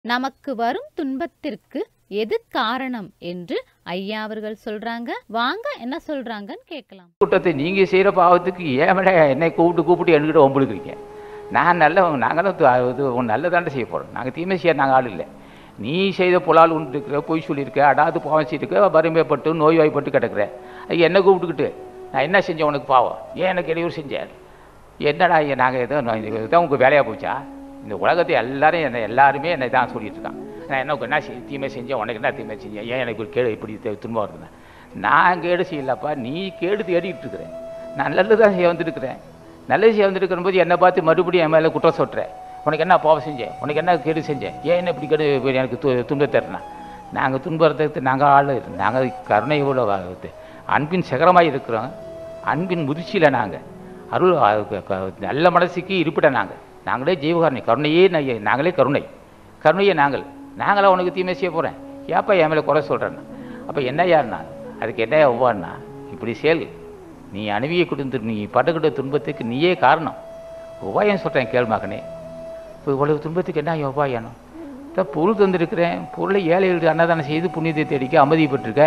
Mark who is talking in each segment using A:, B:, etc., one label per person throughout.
A: நமக்கு வரும் துன்பத்திற்கு எது காரணம் என்று ஐயா அவர்கள் சொல்றாங்க வாங்க என்ன சொல்றாங்கன்னு கேட்கலாம்
B: கூட்டத்தை நீங்கள் செய்கிற பாவத்துக்கு ஏமடா என்னை கூப்பிட்டு கூப்பிட்டு என்கிட்ட ஒம்புழுக்கிறீங்க நான் நல்ல நாங்களும் து- இது உன் நல்லதாண்ட செய்ய போகிறோம் நாங்கள் தீமை செய்ய நாங்கள் ஆள் இல்லை நீ செய்த புலால் உண்டு இருக்கிற பொய் சொல்லியிருக்க அடாது பாவம் செய்திருக்க வறுமைப்பட்டு நோய்வாய்ப்பட்டு கிடக்குற அது என்ன கூப்பிட்டுக்கிட்டு நான் என்ன செஞ்சேன் உனக்கு பாவம் ஏன் எனக்கு இடையூறு செஞ்சேன் என்னடா நாங்கள் ஏதோ நான் இது- இதுதான் உங்கள் வேலையாக போச்சா இந்த உலகத்தை எல்லாரும் என்னை எல்லாருமே என்னை தான் சொல்லிட்டு இருக்கான் நான் என்ன என்ன செய்- தீமை செஞ்சேன் உனக்கு என்ன தீமை செஞ்சேன் ஏன் எனக்கு ஒரு கேடு இப்படி து- துன்பம் வருதுன்னு நான் கேடு செய்யலப்பா நீ கேடு தேடிட்டு இருக்கிற நான் நல்லது தான் செய்ய வந்துருக்கிறேன் நல்லது செய்ய வந்துருக்கிற போது என்னை பார்த்து மறுபடியும் என் மேலே குற்றம் சொல்கிறேன் உனக்கு என்ன பாவம் செஞ்சேன் உனக்கு என்ன கேடு செஞ்சேன் ஏன் என்ன இப்படி கேடு இப்படி எனக்கு து துன்பம் தரணும் நாங்கள் துன்புறத்துக்கு நாங்கள் ஆள் நாங்கள் கருணை இவ்வளோ அன்பின் சிகரமாக இருக்கிறோம் அன்பின் முதிர்ச்சியில் நாங்கள் அருள் அ, க- க- நல்ல மனசுக்கு இருப்பிட நாங்கள் நாங்களே ஜீவகாரணி கருணையே நை- நாங்களே கருணை கருணையே நாங்கள் நாங்களா உனக்கு தீமை செய்ய போகிறேன் ஏப்பா என் மேலே குறை சொல்கிறேன்னா அப்போ என்ன யாருண்ணா அதுக்கு என்ன ஒவ்வாண்ணா இப்படி செயல் நீ அணுவியை கொடுத்து நீ பட்டுக்கிட்ட துன்பத்துக்கு நீயே காரணம் உபாயம் சொல்கிறேன் கேள் மகனே இப்போ இவ்வளவு துன்பத்துக்கு என்ன உபாயனம் தான் பொருள் தந்திருக்கிறேன் பொருளை ஏழைகளுக்கு அன்னதானம் செய்து புண்ணியத்தை தேடிக்க அமைதி பெற்றிருக்க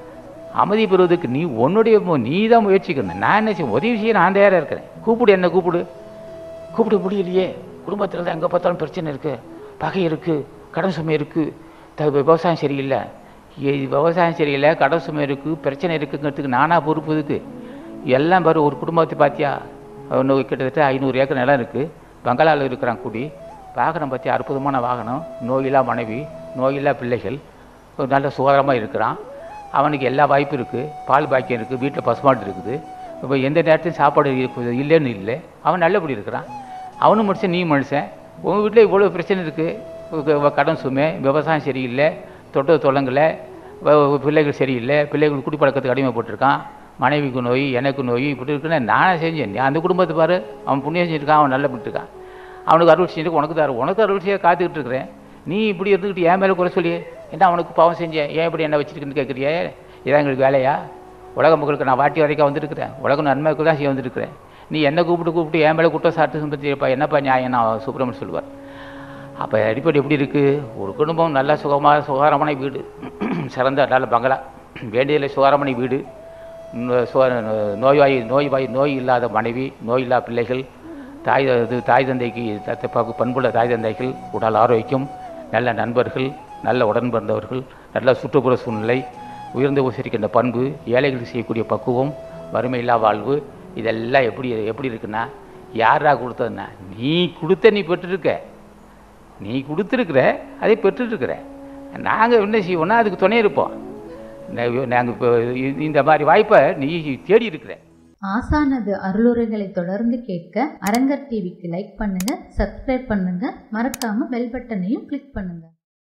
B: அமைதி பெறுவதற்கு நீ உன்னுடைய மு- நீ தான் முயற்சிக்கணும் நான் என்ன செய்ய உதவி செய்ய நான் தயாராக இருக்கிறேன் கூப்பிடு என்ன கூப்பிடு கூப்பிட முடியலையே குடும்பத்தில் தான் எங்கே பார்த்தாலும் பிரச்சனை இருக்குது பகை இருக்குது கடன் சுமை இருக்குது த விவசாயம் சரியில்லை இ- விவசாயம் சரியில்லை கடன் சுமை இருக்குது பிரச்சனை இருக்குங்கிறதுக்கு நானாக பொறுப்பு இதுக்கு எல்லாம் பாரு ஒரு குடும்பத்தை பார்த்தியா ஒன்று கிட்டத்தட்ட ஐநூறு ஏக்கர் நிலம் இருக்குது பங்களாவில் இருக்கிறான் குடி வாகனம் பற்றி அற்புதமான வாகனம் நோயில்லா மனைவி நோயில்லா பிள்ளைகள் ஒரு நல்ல சுகாதாரமாக இருக்கிறான் அவனுக்கு எல்லா வாய்ப்பும் இருக்குது பால் பாக்கியம் இருக்குது வீட்டில் பசுமாடு இருக்குது இப்போ எந்த நேரத்தையும் சாப்பாடு இருக்குது இல்லைன்னு இல்லை அவன் நல்லபடி இருக்கிறான் அவனும் மனுஷன் நீ மனுஷன் உங்கள் வீட்டில் இவ்வளோ பிரச்சனை இருக்குது கடன் சுமை விவசாயம் சரியில்லை தொட்டது தொலங்கலை பிள்ளைகள் சரியில்லை பிள்ளைகள் குடிப்பழக்கத்துக்கு அடிமைப்பட்டிருக்கான் மனைவிக்கு நோய் எனக்கு நோய் இப்படி இருக்குன்னு நானே செஞ்சேன் நீ அந்த குடும்பத்தை பாரு அவன் புண்ணியம் செஞ்சுருக்கான் அவன் நல்லபடி இருக்கான் அவனுக்கு அருள் செஞ்சுட்டு உனக்கு தர உனக்கு அருள் செய்ய காத்துக்கிட்டு இருக்கிறேன் நீ இப்படி இருந்துக்கிட்டு என் மேலே குறை சொல்லி என்ன அவனுக்கு பாவம் செஞ்சேன் ஏன் இப்படி என்ன வச்சிருக்குன்னு கேட்குறியே இதான் எங்களுக்கு வேலையா உலக மக்களுக்கு நான் வாட்டி வரைக்கும் வந்திருக்கிறேன் உலக நன்மைக்கு தான் செய்ய வந்திருக்கிறேன் நீ என்ன கூப்பிட்டு கூப்பிட்டு என் மேலே குற்றம் சாட்டு பற்றிப்பா என்னப்பா நியாயம் நான் சுப்பிரமணியம் சொல்லுவார் அப்போ அடிப்படை எப்படி இருக்குது ஒரு குடும்பம் நல்ல சுகமாக சுகாரமான வீடு சிறந்த நல்ல பங்களா வேண்டியதில்லை சுகாரமான வீடு நோ- சு- நோய்வாய் நோய்வாய் நோய் இல்லாத மனைவி நோய் இல்லாத பிள்ளைகள் தாய் இது தாய் தந்தைக்கு தத்த பகு- பண்புள்ள தாய் தந்தைகள் உடல் ஆரோக்கியம் நல்ல நண்பர்கள் நல்ல உடன் பிறந்தவர்கள் நல்ல சுற்றுப்புற சூழ்நிலை உயர்ந்து உசரிக்கின்ற பண்பு ஏழைகளுக்கு செய்யக்கூடிய பக்குவம் வறுமையில்லா வாழ்வு இதெல்லாம் எப்படி எப்படி இருக்குன்னா யாரா கொடுத்ததுன்னா நீ கொடுத்த நீ பெற்றிருக்க நீ கொடுத்துருக்குற அதை பெற்றுருக்குற நாங்கள் என்ன செய்வோம்னா அதுக்கு துணை இருப்போம் நாங்கள் இப்போ இந்த மாதிரி வாய்ப்பை நீ தேடி இருக்கிற
C: ஆசானது அருளுரைகளை தொடர்ந்து கேட்க அரங்கர் டிவிக்கு லைக் பண்ணுங்க சப்ஸ்கிரைப் பண்ணுங்க மறக்காம பெல் பட்டனையும் கிளிக் பண்ணுங்க